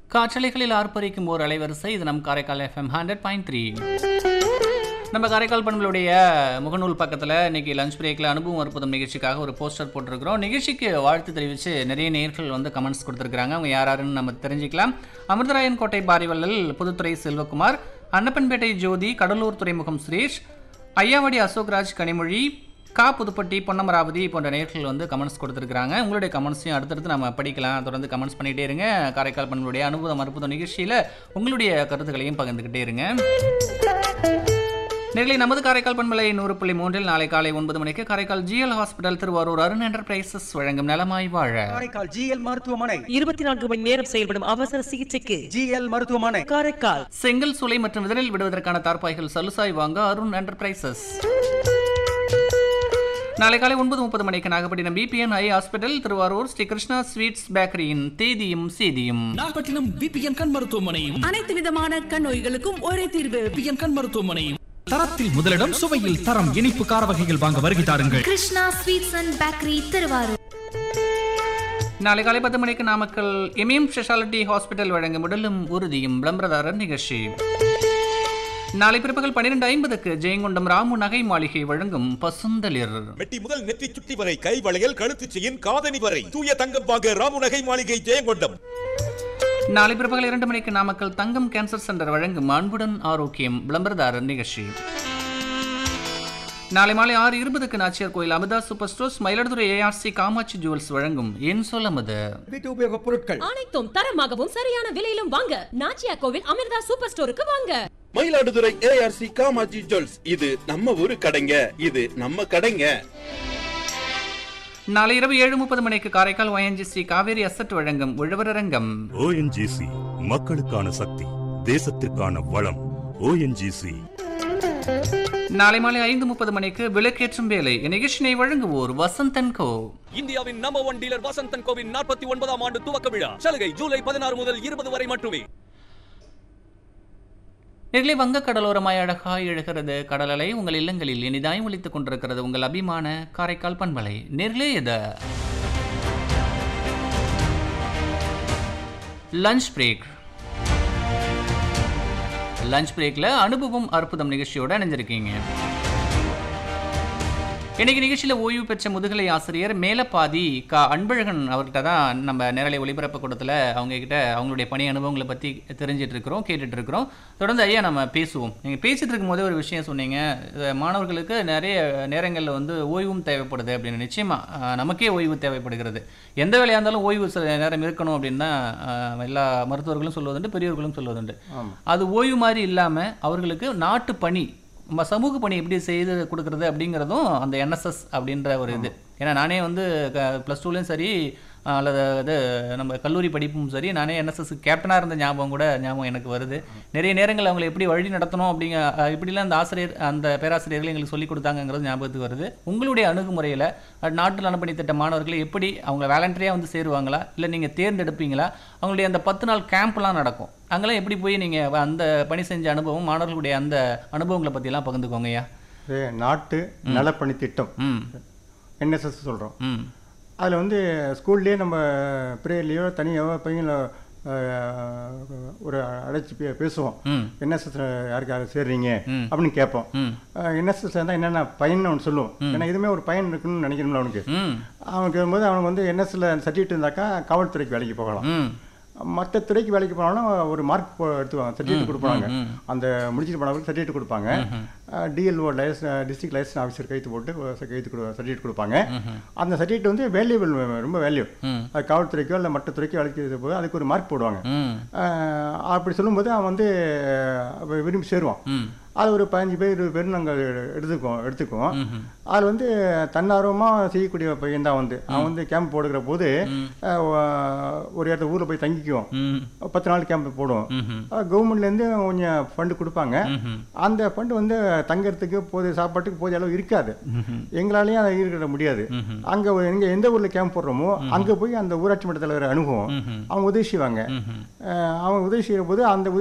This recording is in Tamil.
காற்றலைகளில் ஆர்ப்பரிக்கும் ஓர் அலைவரிசை இது நம் Karaikal FM hundred point three நம்ம காரைக்கால் பண்புகளுடைய முகநூல் பக்கத்தில் இன்னைக்கு லஞ்ச் பிரேக்கில் அனுபவம் அற்புதம் நிகழ்ச்சிக்காக ஒரு போஸ்டர் போட்டிருக்கிறோம் நிகழ்ச்சிக்கு வாழ்த்து தெரிவித்து நிறைய நேர்கள் வந்து கமெண்ட்ஸ் கொடுத்துருக்காங்க அவங்க யார் யாருன்னு நம்ம தெரிஞ்சுக்கலாம் அமிர்தராயன் கோட்டை பாரிவள்ளல் புதுத்துறை செல்வகுமார் அன்னப்பன்பேட்டை ஜோதி கடலூர் துறைமுகம் சுரேஷ் ஐயாவடி அசோக்ராஜ் கனிமொழி கா புதுப்பட்டி பொன்னமராவதி போன்ற நேர்கள் வந்து கமெண்ட்ஸ் கொடுத்துருக்காங்க உங்களுடைய கமெண்ட்ஸையும் அடுத்தடுத்து நம்ம படிக்கலாம் தொடர்ந்து கமெண்ட்ஸ் பண்ணிகிட்டே இருங்க காரைக்கால் பண்புடைய அனுபவம் அற்புதம் நிகழ்ச்சியில் உங்களுடைய கருத்துக்களையும் பகிர்ந்துக்கிட்டே இருங்க நேர்களை நமது காரைக்கால் பண்பலை நூறு புள்ளி மூன்றில் நாளை காலை ஒன்பது மணிக்கு Karaikal GL hospital Thiruvarur Arun enterprises வழங்கும் நலமாய் வாழ காரைக்கால் ஜிஎல் மருத்துவமனை இருபத்தி நான்கு மணி நேரம் செயல்படும் அவசர சிகிச்சைக்கு ஜிஎல் மருத்துவமனை காரைக்கால் செங்கல் சூளை மற்றும் விதலில் விடுவதற்கான தார்ப்பாய்கள் சலுசாய் வாங்க அருண் என்டர்பிரைசஸ் நாளை காலை ஒன்பது முப்பது மணிக்கு Nagapattinam BBN eye hospital Thiruvarur Sri Krishna sweets பேக்கரியின் தேதியும் செய்தியும் நாகப்பட்டினம் பிபிஎன் கண் மருத்துவமனையும் அனைத்து விதமான கண் நோய்களுக்கும் ஒரே தீர்வு பிபிஎன் கண் மருத்துவமனையும் தரத்தில் முதலிடம் சுவையில் தரம் இனிப்பு கார வகைகள் வாங்க வருகை தாருங்கள் Krishna sweets and bakery Thiruvarur நாளை காலை பத்து மணிக்கு நாமக்கல் எமிஎம் ஸ்பெஷாலிட்டி ஹாஸ்பிட்டல் வழங்கும் உடலும் உறுதியும் விளம்பரதாரர் நிகழ்ச்சி நாளை பிற்பகல் பன்னிரெண்டு ஐம்பதுக்கு ஜெயங்கொண்டம் ராமு நகை மாளிகை வழங்கும் பசுந்தளிர் மெட்டி முதல் நெற்றி சுட்டி வரை கை வளையல் கழுத்து செயின் காதணி வரை தூய தங்கம் வாங்க ராமுநகை மாளிகை ஜெயங்கொண்டம் நாளை பிற்பகல் இரண்டு மணிக்கு நாமக்கல் தங்கம் கேன்சர் சென்டர் வழங்கும் அன்புடன் ஆரோக்கியம் விளம்பரதாரர் நிகழ்ச்சி நாளை மாலை ஆறு இருபதுக்கு Nachiyar Koil Amudha super stores Mayiladuthurai ARC Kamatchi jewels வழங்கும் என் சொல்லமது வீட்டு உபயோகப் பொருட்கள் அனைத்தும் தரமாகவும் சரியான விலையிலும் வாங்க நாச்சியா கோவில் அமிர்தா சூப்பர் ஸ்டோருக்கு வாங்க மயிலாடுதுறை ஏஆர்சி காமாஜி ஜுவல்ஸ் இது நம்ம ஊரு கடைங்க இது நம்ம கடைங்க நாளை இரவு ஏழு முப்பது மணிக்கு காரைக்கால் ஒயன்ஜிசி காவேரி அசட் வழங்கும் உழவரங்கம் ஓஎன்ஜிசி மக்களுக்கான சக்தி தேசத்திற்கான வளம் ஓஎன்ஜிசி நாளை மாலை ஐந்து முப்பது மணிக்கு விளக்கேற்றும் வேலை இந்நிகழ்ச்சியை வழங்குவோர் வசந்தன் கோ இந்தியாவின் நம்பர் ஒன் டீலர் வசந்தன் கோவின் நாற்பத்தி ஒன்பதாம் ஆண்டு துவக்க விழா சலுகை ஜூலை பதினாறு முதல் இருபது வரை மட்டுமே நெகிழி வங்க கடலோரமாய் அழகாய் எழுகிறது கடலலை உங்கள் இல்லங்களில் இனிதாய் ஒலித்துக் கொண்டிருக்கிறது உங்கள் அபிமான காரைக்கால் பண்பலை நேர்களே இது லஞ்ச் பிரேக் லஞ்ச் பிரேக்கில் அனுபவம் அற்புதம் நிகழ்ச்சியோட இணைஞ்சிருக்கீங்க இன்னைக்கு நிகழ்ச்சியில் ஓய்வு பெற்ற முதுகலை ஆசிரியர் மேலப்பாதி கா அன்பழகன் அவர்கிட்ட தான் நம்ம நேரலை ஒளிபரப்பு கூடத்தில் அவங்க கிட்ட அவங்களுடைய பணி அனுபவங்களை பற்றி தெரிஞ்சிட்டு இருக்கிறோம் கேட்டுட்டு இருக்கிறோம் தொடர்ந்து ஐயா நம்ம பேசுவோம் நீங்கள் பேசிட்டு இருக்கும்போதே ஒரு விஷயம் சொன்னீங்க இது மாணவர்களுக்கு நிறைய நேரங்களில் வந்து ஓய்வும் தேவைப்படுது அப்படின்னு நிச்சயமாக நமக்கே ஓய்வு தேவைப்படுகிறது எந்த வேலையாக இருந்தாலும் ஓய்வு சில நேரம் இருக்கணும் அப்படின்னு தான் அஹ், எல்லா மருத்துவர்களும் சொல்வதுண்டு பெரியவர்களும் சொல்வதுண்டு அது ஓய்வு மாதிரி இல்லாமல் அவர்களுக்கு நாட்டு பணி நம்ம சமூக பணி எப்படி செய்து கொடுக்கறது அப்படிங்கிறதும் அந்த என்எஸ்எஸ் அப்படின்ற ஒரு இது ஏன்னா நானே வந்து ப்ளஸ் டூலேயும் சரி அஹ், அல்லது இது நம்ம கல்லூரி படிப்பும் சரி நானே என்எஸ்எஸ் கேப்டனாக இருந்த ஞாபகம் கூட ஞாபகம் எனக்கு வருது நிறைய நேரங்கள் அவங்களை எப்படி வழி நடத்தணும் அப்படிங்க அஹ், இப்படிலாம் அந்த ஆசிரியர் அந்த பேராசிரியர்கள் எங்களுக்கு சொல்லிக் கொடுத்தாங்கங்கிறது ஞாபகத்துக்கு வருது உங்களுடைய அணுகுமுறையில் நாட்டு நலப்பணி திட்ட மாணவர்களை எப்படி அவங்க வேலண்டரியாக வந்து சேருவாங்களா இல்லை நீங்கள் தேர்ந்தெடுப்பீங்களா அவங்களுடைய அந்த பத்து நாள் கேம்ப்லாம் நடக்கும் அங்கெல்லாம் எப்படி போய் நீங்கள் அந்த பணி செஞ்ச அனுபவம் மாணவர்களுடைய அந்த அனுபவங்களை பற்றிலாம் பகிர்ந்துக்கோங்கய்யா இது நாட்டு நலப்பணி திட்டம் ம் என்எஸ்எஸ் சொல்கிறோம் ம் அதில் வந்து ஸ்கூல்லேயே நம்ம ப்ரேயர்லேயோ தனியாகவோ பையங்கள ஒரு அழைச்சி பே பேசுவோம் ம் என்எஸ்எஸ் யாருக்கு யாரும் சேர்றீங்க ம். அப்படின்னு கேட்போம் ம் என்எஸ்எஸ் இருந்தால் என்னென்ன பயன் அவனு சொல்லுவோம் ஏன்னா இதுவுமே ஒரு பயன் இருக்குன்னு நினைக்கணும்ல அவனுக்கு ம் அவனுக்கு வரும்போது அவனுக்கு வந்து என்எஸ்ல சர்டிஃபிகேட் இருந்தாக்கா காவல்துறைக்கு வேலைக்கு போகலாம் ம் மற்ற துறைக்கு வேலைக்கு போனாலும் ஒரு மார்க் எடுத்துவாங்க சர்டிஃபிகேட் கொடுப்பாங்க ம், ம். அந்த முடிச்சுட்டு போனவங்களுக்கு சர்டிஃபிகேட் கொடுப்பாங்க டிஎல்ஓ லைஸ் டிஸ்ட்ரிக்ட் லைசன்ஸ் ஆஃபீஸர் கைத்து போட்டு கைத்து கொடு சர்டிஃபிகேட் கொடுப்பாங்க அந்த சர்டிஃபிகேட் வந்து வேல்யூபிள் ரொம்ப வேல்யூ ம். அது காவல்துறைக்கோ இல்லை மற்ற துறைக்கோ வேலைக்கு போது அதுக்கு ஒரு மார்க் போடுவாங்க ம் அஹ் அப்படி சொல்லும்போது அவன் வந்து அவன் விரும்பி சேருவான் ம் அது ஒரு பதினஞ்சு பேர் இருபது பேர் நாங்கள் எடுத்துக்குவோம் எடுத்துக்குவோம் அதில் வந்து தன்னார்வமாக செய்யக்கூடிய பையன் தான் வந்து அவன் வந்து கேம்ப் போடுகிற போது அஹ், ஒரு இடத்துல ஊரில் போய் தங்கிக்குவோம் ம் பத்து நாள் கேம்ப் போடுவோம் ம்ஹும். கவர்மெண்ட்லேருந்து கொஞ்சம் ஃபண்டு கொடுப்பாங்க ம்ஹும். அந்த ஃபண்டு வந்து தங்கறதுக்கு போதிய சாப்பாட்டுக்கு போதிய அளவு இருக்காது எங்களாலையும் அதை ஈடுபட முடியாது அங்கே எங்கே எந்த ஊரில் கேம்ப் போடுறோமோ அங்கே போய் அந்த ஊராட்சி மன்ற தலைவர் அணுகுவோம் அவங்க உதவி செய்வாங்க அஹ் அவங்க உதவி செய்யும் போது அந்த உதவி